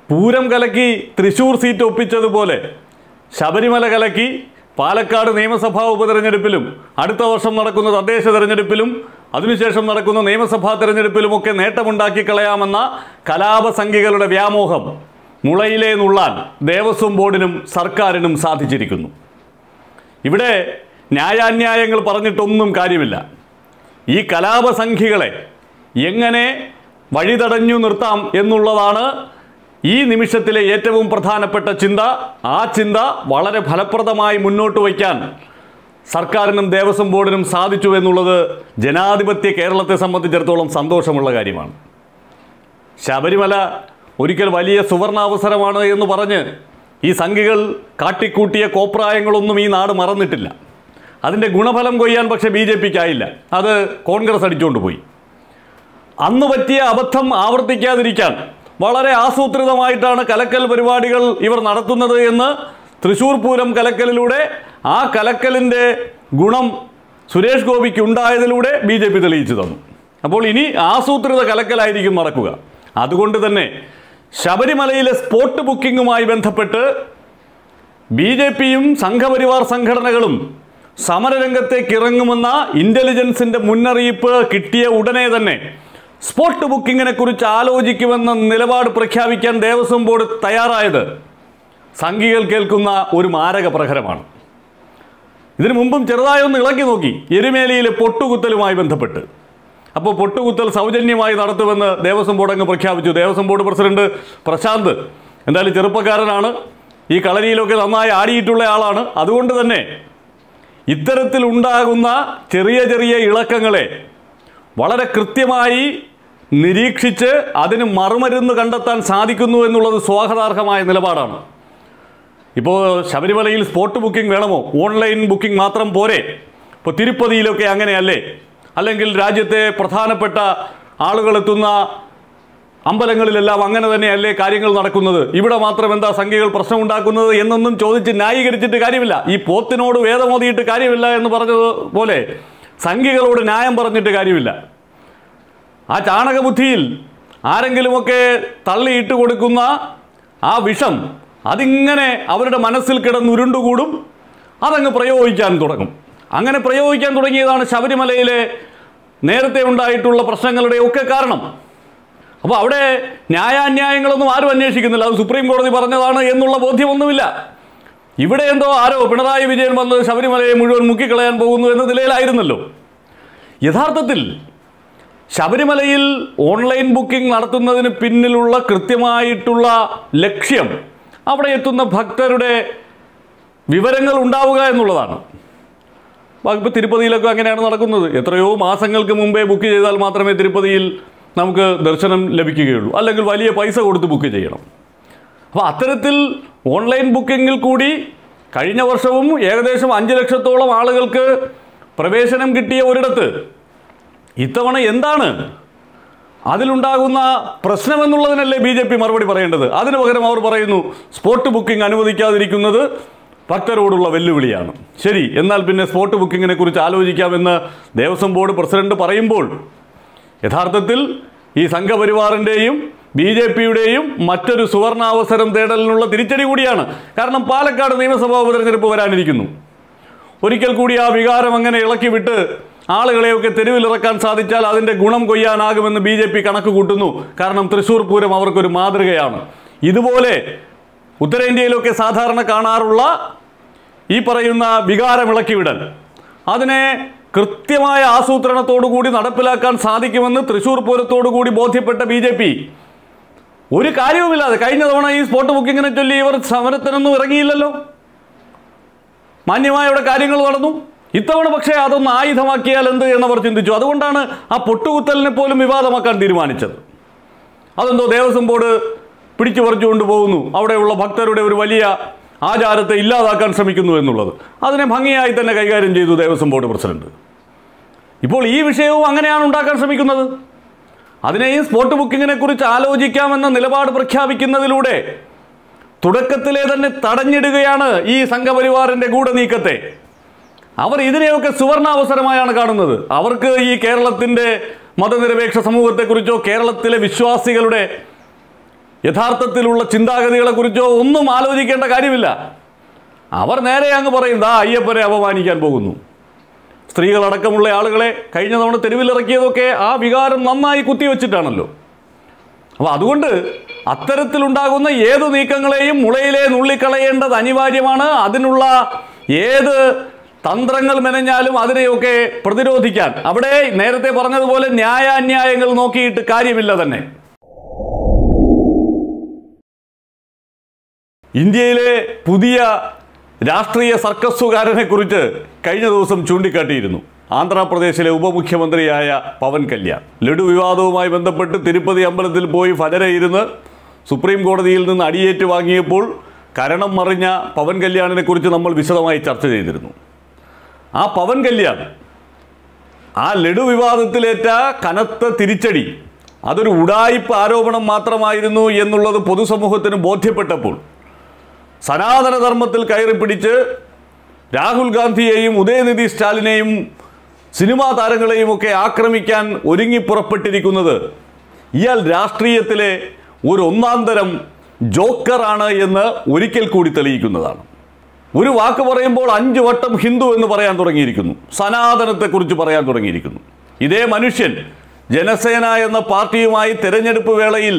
പൂരം കലക്കി തൃശൂർ സീറ്റ് ഒപ്പിച്ചതുപോലെ ശബരിമല കലക്കി പാലക്കാട് നിയമസഭാ ഉപതെരഞ്ഞെടുപ്പിലും അടുത്ത വർഷം നടക്കുന്ന തദ്ദേശ തെരഞ്ഞെടുപ്പിലും അതിനുശേഷം നടക്കുന്ന നിയമസഭാ തെരഞ്ഞെടുപ്പിലുമൊക്കെ നേട്ടമുണ്ടാക്കി കളയാമെന്ന കലാപസംഖ്യകളുടെ വ്യാമോഹം മുളയിലേ നുള്ളാൻ ദേവസ്വം ബോർഡിനും സർക്കാരിനും സാധിച്ചിരിക്കുന്നു ഇവിടെ ന്യായാന്യായങ്ങൾ പറഞ്ഞിട്ടൊന്നും കാര്യമില്ല ഈ കലാപസംഖ്യകളെ എങ്ങനെ വഴിതടഞ്ഞു നിർത്താം എന്നുള്ളതാണ് ഈ നിമിഷത്തിലെ ഏറ്റവും പ്രധാനപ്പെട്ട ചിന്ത ആ ചിന്ത വളരെ ഫലപ്രദമായി മുന്നോട്ട് വയ്ക്കാൻ സർക്കാരിനും ദേവസ്വം ബോർഡിനും സാധിച്ചു എന്നുള്ളത് ജനാധിപത്യ കേരളത്തെ സംബന്ധിച്ചിടത്തോളം സന്തോഷമുള്ള കാര്യമാണ് ശബരിമല ഒരിക്കൽ വലിയ സുവർണാവസരമാണ് എന്ന് പറഞ്ഞ് ഈ സംഖ്യകൾ കാട്ടിക്കൂട്ടിയ കോപ്രായങ്ങളൊന്നും ഈ നാട് മറന്നിട്ടില്ല അതിൻ്റെ ഗുണഫലം കൊയ്യാൻ പക്ഷേ ബി ജെ പിക്കായില്ല അത് കോൺഗ്രസ് അടിച്ചുകൊണ്ട് പോയി അന്ന് പറ്റിയ അബദ്ധം ആവർത്തിക്കാതിരിക്കാൻ വളരെ ആസൂത്രിതമായിട്ടാണ് കലക്കൽ പരിപാടികൾ ഇവർ നടത്തുന്നത് എന്ന് തൃശൂർ പൂരം കലക്കലിലൂടെ ആ കലക്കലിൻ്റെ ഗുണം സുരേഷ് ഗോപിക്ക് ഉണ്ടായതിലൂടെ ബി ജെ പി തെളിയിച്ചു തന്നു അപ്പോൾ ഇനി ആസൂത്രിത കലക്കലായിരിക്കും നടക്കുക അതുകൊണ്ട് തന്നെ ശബരിമലയിലെ സ്പോട്ട് ബുക്കിങ്ങുമായി ബന്ധപ്പെട്ട് ബി ജെ പിയും സംഘപരിവാർ സംഘടനകളും സമരരംഗത്തേക്ക് ഇറങ്ങുമെന്ന ഇൻ്റലിജൻസിൻ്റെ മുന്നറിയിപ്പ് കിട്ടിയ ഉടനെ തന്നെ സ്പോട്ട് ബുക്കിങ്ങിനെ കുറിച്ച് ആലോചിക്കുമെന്ന നിലപാട് പ്രഖ്യാപിക്കാൻ ദേവസ്വം ബോർഡ് തയ്യാറായത് സംഘികൾ കേൾക്കുന്ന ഒരു മാരക പ്രഹരമാണ് ഇതിനു മുമ്പും ചെറുതായി ഒന്ന് ഇളക്കി നോക്കി എരുമേലിയിലെ പൊട്ടുകുത്തലുമായി ബന്ധപ്പെട്ട് അപ്പോൾ പൊട്ടുകുത്തൽ സൗജന്യമായി നടത്തുമെന്ന് ദേവസ്വം ബോർഡ് അങ്ങ് പ്രഖ്യാപിച്ചു ദേവസ്വം ബോർഡ് പ്രസിഡന്റ് പ്രശാന്ത് എന്തായാലും ചെറുപ്പക്കാരനാണ് ഈ കളരിയിലൊക്കെ നന്നായി ആടിയിട്ടുള്ള ആളാണ് അതുകൊണ്ട് തന്നെ ഇത്തരത്തിലുണ്ടാകുന്ന ചെറിയ ചെറിയ ഇളക്കങ്ങളെ വളരെ കൃത്യമായി നിരീക്ഷിച്ച് അതിന് മറുമരുന്ന് കണ്ടെത്താൻ സാധിക്കുന്നു എന്നുള്ളത് സ്വാഗതാർഹമായ നിലപാടാണ് ഇപ്പോൾ ശബരിമലയിൽ സ്പോട്ട് ബുക്കിംഗ് വേണമോ ഓൺലൈൻ ബുക്കിംഗ് മാത്രം പോരെ ഇപ്പോൾ തിരുപ്പതിയിലൊക്കെ അങ്ങനെയല്ലേ അല്ലെങ്കിൽ രാജ്യത്തെ പ്രധാനപ്പെട്ട ആളുകളെത്തുന്ന അമ്പലങ്ങളിലെല്ലാം അങ്ങനെ തന്നെയല്ലേ കാര്യങ്ങൾ നടക്കുന്നത് ഇവിടെ മാത്രം എന്താ സംഖ്യകൾ പ്രശ്നമുണ്ടാക്കുന്നത് എന്നൊന്നും ചോദിച്ച് ന്യായീകരിച്ചിട്ട് കാര്യമില്ല ഈ പോത്തിനോട് വേദമോതിയിട്ട് കാര്യമില്ല എന്ന് പറഞ്ഞത് പോലെ സംഖ്യകളോട് ന്യായം പറഞ്ഞിട്ട് കാര്യമില്ല ആ ചാണകബുദ്ധിയിൽ ആരെങ്കിലുമൊക്കെ തള്ളിയിട്ട് കൊടുക്കുന്ന ആ വിഷം അതിങ്ങനെ അവരുടെ മനസ്സിൽ കിടന്നുരുണ്ടുകൂടും അതങ്ങ് പ്രയോഗിക്കാൻ തുടങ്ങും അങ്ങനെ പ്രയോഗിക്കാൻ തുടങ്ങിയതാണ് ശബരിമലയിലെ നേരത്തെ ഉണ്ടായിട്ടുള്ള പ്രശ്നങ്ങളുടെ ഒക്കെ കാരണം അപ്പോൾ അവിടെ ന്യായാന്യായങ്ങളൊന്നും ആരും അന്വേഷിക്കുന്നില്ല അത് സുപ്രീം കോടതി പറഞ്ഞതാണ് എന്നുള്ള ബോധ്യമൊന്നുമില്ല ഇവിടെ എന്തോ ആരോ പിണറായി വിജയൻ വന്ന് ശബരിമലയെ മുഴുവൻ മുക്കിക്കളയാൻ പോകുന്നു എന്ന നിലയിലായിരുന്നല്ലോ യഥാർത്ഥത്തിൽ ശബരിമലയിൽ ഓൺലൈൻ ബുക്കിംഗ് നടത്തുന്നതിന് പിന്നിലുള്ള കൃത്യമായിട്ടുള്ള ലക്ഷ്യം അവിടെ എത്തുന്ന ഭക്തരുടെ വിവരങ്ങൾ ഉണ്ടാവുക എന്നുള്ളതാണ് ഇപ്പോൾ തിരുപ്പതിയിലൊക്കെ അങ്ങനെയാണ് നടക്കുന്നത് എത്രയോ മാസങ്ങൾക്ക് മുമ്പേ ബുക്ക് ചെയ്താൽ മാത്രമേ തിരുപ്പതിയിൽ നമുക്ക് ദർശനം ലഭിക്കുകയുള്ളൂ അല്ലെങ്കിൽ വലിയ പൈസ കൊടുത്ത് ബുക്ക് ചെയ്യണം അപ്പോൾ അത്തരത്തിൽ ഓൺലൈൻ ബുക്കിങ്ങിൽ കൂടി കഴിഞ്ഞ വർഷവും ഏകദേശം അഞ്ച് ലക്ഷത്തോളം ആളുകൾക്ക് പ്രവേശനം കിട്ടിയ ഒരിടത്ത് ഇത്തവണ എന്താണ് അതിലുണ്ടാകുന്ന പ്രശ്നമെന്നുള്ളതിനല്ലേ ബി ജെ പി മറുപടി പറയേണ്ടത് അതിനു പകരം അവർ പറയുന്നു സ്പോട്ട് ബുക്കിംഗ് അനുവദിക്കാതിരിക്കുന്നത് ഭക്തരോടുള്ള വെല്ലുവിളിയാണ് ശരി എന്നാൽ പിന്നെ സ്പോട്ട് ബുക്കിങ്ങിനെ കുറിച്ച് ആലോചിക്കാമെന്ന് ദേവസ്വം ബോർഡ് പ്രസിഡന്റ് പറയുമ്പോൾ യഥാർത്ഥത്തിൽ ഈ സംഘപരിവാറിൻ്റെയും ബി ജെ പിയുടെയും മറ്റൊരു സുവർണാവസരം തേടലിനുള്ള തിരിച്ചടി കൂടിയാണ് കാരണം പാലക്കാട് നിയമസഭാ ഉപതെരഞ്ഞെടുപ്പ് വരാനിരിക്കുന്നു ഒരിക്കൽ കൂടി ആ വികാരം അങ്ങനെ ഇളക്കി വിട്ട് ആളുകളെയൊക്കെ തെരുവിലിറക്കാൻ സാധിച്ചാൽ അതിൻ്റെ ഗുണം കൊയ്യാനാകുമെന്ന് ബി ജെ പി കണക്ക് കൂട്ടുന്നു കാരണം തൃശ്ശൂർ പൂരം അവർക്കൊരു മാതൃകയാണ് ഇതുപോലെ ഉത്തരേന്ത്യയിലൊക്കെ സാധാരണ കാണാറുള്ള ഈ പറയുന്ന വികാരം ഇളക്കിവിടൽ അതിനെ കൃത്യമായ ആസൂത്രണത്തോടു കൂടി നടപ്പിലാക്കാൻ സാധിക്കുമെന്ന് തൃശ്ശൂർ പൂരത്തോടു കൂടി ബോധ്യപ്പെട്ട ബി ജെ പി ഒരു കാര്യവുമില്ലാതെ കഴിഞ്ഞ തവണ ഈ സ്പോട്ട് ബുക്കിങ്ങിനെ ചൊല്ലി ഇവർ സമരത്തിനൊന്നും ഇറങ്ങിയില്ലല്ലോ മാന്യമായ ഇവിടെ കാര്യങ്ങൾ നടന്നു ഇത്തവണ പക്ഷേ അതൊന്ന് ആയുധമാക്കിയാൽ എന്ത് എന്നവർ ചിന്തിച്ചു അതുകൊണ്ടാണ് ആ പൊട്ടുകുത്തലിനെ പോലും വിവാദമാക്കാൻ തീരുമാനിച്ചത് അതെന്തോ ദേവസ്വം ബോർഡ് പിടിച്ചു പറിച്ചുകൊണ്ട് പോകുന്നു അവിടെയുള്ള ഭക്തരുടെ ഒരു വലിയ ആചാരത്തെ ഇല്ലാതാക്കാൻ ശ്രമിക്കുന്നു എന്നുള്ളത് അതിനെ ഭംഗിയായി തന്നെ കൈകാര്യം ചെയ്തു ദേവസ്വം ബോർഡ് പ്രസിഡന്റ് ഇപ്പോൾ ഈ വിഷയവും അങ്ങനെയാണ് ഉണ്ടാക്കാൻ ശ്രമിക്കുന്നത് അതിനെയും സ്പോട്ട് ബുക്കിങ്ങിനെ കുറിച്ച് ആലോചിക്കാമെന്ന നിലപാട് പ്രഖ്യാപിക്കുന്നതിലൂടെ തുടക്കത്തിലെ തന്നെ തടഞ്ഞിടുകയാണ് ഈ സംഘപരിവാറിൻ്റെ ഗൂഢനീക്കത്തെ അവർ ഇതിനെയൊക്കെ സുവർണാവസരമായാണ് കാണുന്നത് അവർക്ക് ഈ കേരളത്തിൻ്റെ മതനിരപേക്ഷ സമൂഹത്തെക്കുറിച്ചോ കേരളത്തിലെ വിശ്വാസികളുടെ യഥാർത്ഥത്തിലുള്ള ചിന്താഗതികളെക്കുറിച്ചോ ഒന്നും ആലോചിക്കേണ്ട കാര്യമില്ല അവർ നേരെ അങ്ങ് പറയും ദാ അയ്യപ്പനെ അപമാനിക്കാൻ പോകുന്നു സ്ത്രീകളടക്കമുള്ള ആളുകളെ കഴിഞ്ഞ തവണ തെരുവിലിറക്കിയതൊക്കെ ആ വികാരം നന്നായി കുത്തിവെച്ചിട്ടാണല്ലോ അപ്പോൾ അതുകൊണ്ട് അത്തരത്തിലുണ്ടാകുന്ന ഏത് നീക്കങ്ങളെയും മുളയിലെ നുള്ളിക്കളയേണ്ടത് അനിവാര്യമാണ് അതിനുള്ള ഏത് തന്ത്രങ്ങൾ മെനഞ്ഞാലും അതിനെയൊക്കെ പ്രതിരോധിക്കാൻ അവിടെ നേരത്തെ പറഞ്ഞതുപോലെ ന്യായാന്യായങ്ങൾ നോക്കിയിട്ട് കാര്യമില്ല തന്നെ ഇന്ത്യയിലെ പുതിയ രാഷ്ട്രീയ സർക്കസുകാരനെ കുറിച്ച് കഴിഞ്ഞ ദിവസം ചൂണ്ടിക്കാട്ടിയിരുന്നു ആന്ധ്രാപ്രദേശിലെ ഉപമുഖ്യമന്ത്രിയായ പവൻ കല്യാൺ ലഡു വിവാദവുമായി ബന്ധപ്പെട്ട് തിരുപ്പതി അമ്പലത്തിൽ പോയി ഫലരയിരുന്ന് സുപ്രീം കോടതിയിൽ നിന്ന് അടിയേറ്റ് വാങ്ങിയപ്പോൾ കരണം മറിഞ്ഞ പവൻ കല്യാണിനെ കുറിച്ച് നമ്മൾ വിശദമായി ചർച്ച ചെയ്തിരുന്നു ആ പവൻ കല്യാൺ ആ ലഡു വിവാദത്തിലേറ്റ കനത്ത തിരിച്ചടി അതൊരു ഉടായിപ്പ് ആരോപണം മാത്രമായിരുന്നു എന്നുള്ളത് പൊതുസമൂഹത്തിന് ബോധ്യപ്പെട്ടപ്പോൾ സനാതനധർമ്മത്തിൽ കയറി പിടിച്ച് രാഹുൽ ഗാന്ധിയെയും ഉദയനിധി സ്റ്റാലിനെയും സിനിമാ താരങ്ങളെയും ഒക്കെ ആക്രമിക്കാൻ ഒരുങ്ങി പുറപ്പെട്ടിരിക്കുന്നത് ഇയാൾ രാഷ്ട്രീയത്തിലെ ഒരു ഒന്നാം തരം ജോക്കറാണ് എന്ന് ഒരിക്കൽ കൂടി തെളിയിക്കുന്നതാണ് ഒരു വാക്ക് പറയുമ്പോൾ അഞ്ച് വട്ടം ഹിന്ദു എന്ന് പറയാൻ തുടങ്ങിയിരിക്കുന്നു സനാതനത്തെക്കുറിച്ച് പറയാൻ തുടങ്ങിയിരിക്കുന്നു ഇതേ മനുഷ്യൻ ജനസേന എന്ന പാർട്ടിയുമായി തെരഞ്ഞെടുപ്പ് വേളയിൽ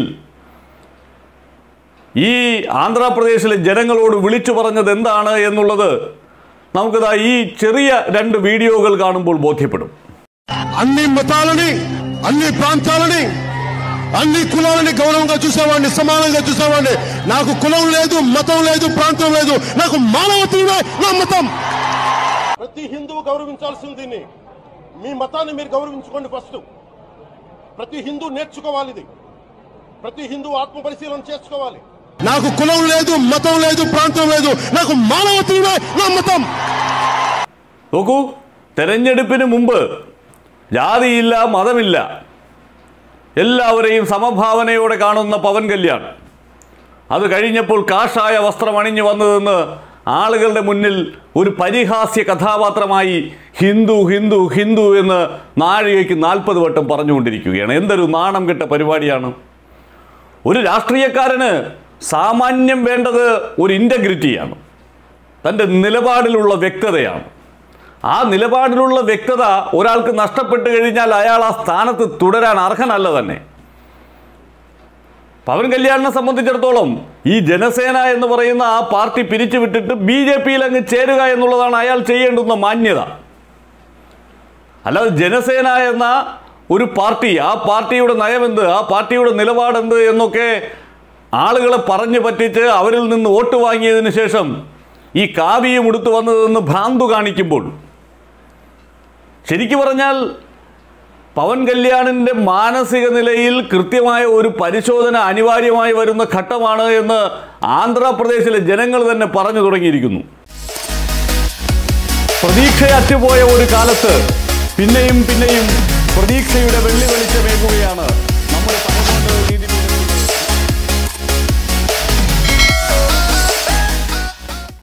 ഈ ആന്ധ്രാപ്രദേശിലെ ജനങ്ങളോട് വിളിച്ചു പറഞ്ഞത് എന്താണ് എന്നുള്ളത് നമുക്കിതാ ഈ ചെറിയ രണ്ട് വീഡിയോകൾ കാണുമ്പോൾ ബോധ്യപ്പെടും అన్ని మతాలని అన్ని ప్రాంతాలని అన్ని కులాలని గౌరవంగా చూసేవాడిని సమానంగా చూసేవాడిని నాకు కులం లేదు మతం లేదు ప్రాంతం లేదు నాకు మానవత్వమే నా మతం ప్రతి హిందువు గౌరవించాల్సింది దీన్ని మీ మతాన్ని మీరు గౌరవించుకోండి ఫస్ట్ ప్రతి హిందూ నేర్చుకోవాలి ఇది ప్రతి హిందూ ఆత్మ పరిశీలన చేసుకోవాలి నాకు కులం లేదు మతం లేదు ప్రాంతం లేదు నాకు మానవత్వమే నా మతం നോക്കൂ തെരഞ്ഞെടുപ്പിന് മുമ്പ് ജാതിയില്ല മതമില്ല എല്ലാവരെയും സമഭാവനയോടെ കാണുന്ന പവൻ കല്യാൺ അത് കഴിഞ്ഞപ്പോൾ കാഷായ വസ്ത്രം അണിഞ്ഞു വന്നതെന്ന് ആളുകളുടെ മുന്നിൽ ഒരു പരിഹാസ്യ കഥാപാത്രമായി ഹിന്ദു ഹിന്ദു ഹിന്ദു എന്ന് നാഴികയ്ക്ക് നാൽപ്പത് വട്ടം പറഞ്ഞുകൊണ്ടിരിക്കുകയാണ് എന്തൊരു നാണം കെട്ട പരിപാടിയാണ് ഒരു രാഷ്ട്രീയക്കാരന് സാമാന്യം വേണ്ടത് ഒരു ഇൻറ്റഗ്രിറ്റിയാണ് തൻ്റെ നിലപാടിലുള്ള വ്യക്തതയാണ് ആ നിലപാടിലുള്ള വ്യക്തത ഒരാൾക്ക് നഷ്ടപ്പെട്ട് കഴിഞ്ഞാൽ അയാൾ ആ സ്ഥാനത്ത് തുടരാൻ അർഹനല്ല തന്നെ പവൻ കല്യാണിനെ സംബന്ധിച്ചിടത്തോളം ഈ ജനസേന എന്ന് പറയുന്ന ആ പാർട്ടി പിരിച്ചുവിട്ടിട്ട് ബി ജെ പിയിൽ അങ്ങ് ചേരുക എന്നുള്ളതാണ് അയാൾ ചെയ്യേണ്ടുന്ന മാന്യത അല്ലാതെ ജനസേന എന്ന ഒരു പാർട്ടി ആ പാർട്ടിയുടെ നയമെന്ത് ആ പാർട്ടിയുടെ നിലപാടെന്ത് എന്നൊക്കെ ആളുകളെ പറഞ്ഞു പറ്റിച്ച് അവരിൽ നിന്ന് വോട്ട് വാങ്ങിയതിന് ശേഷം ഈ കാവിയും ഉടുത്തു വന്നതെന്ന് ഭ്രാന്തു കാണിക്കുമ്പോൾ ശരിക്കു പറഞ്ഞാൽ പവൻ കല്യാണിൻ്റെ മാനസിക നിലയിൽ കൃത്യമായ ഒരു പരിശോധന അനിവാര്യമായി വരുന്ന ഘട്ടമാണ് എന്ന് ആന്ധ്രാപ്രദേശിലെ ജനങ്ങൾ തന്നെ പറഞ്ഞു തുടങ്ങിയിരിക്കുന്നു പ്രതീക്ഷയറ്റുപോയ ഒരു കാലത്ത് പിന്നെയും പിന്നെയും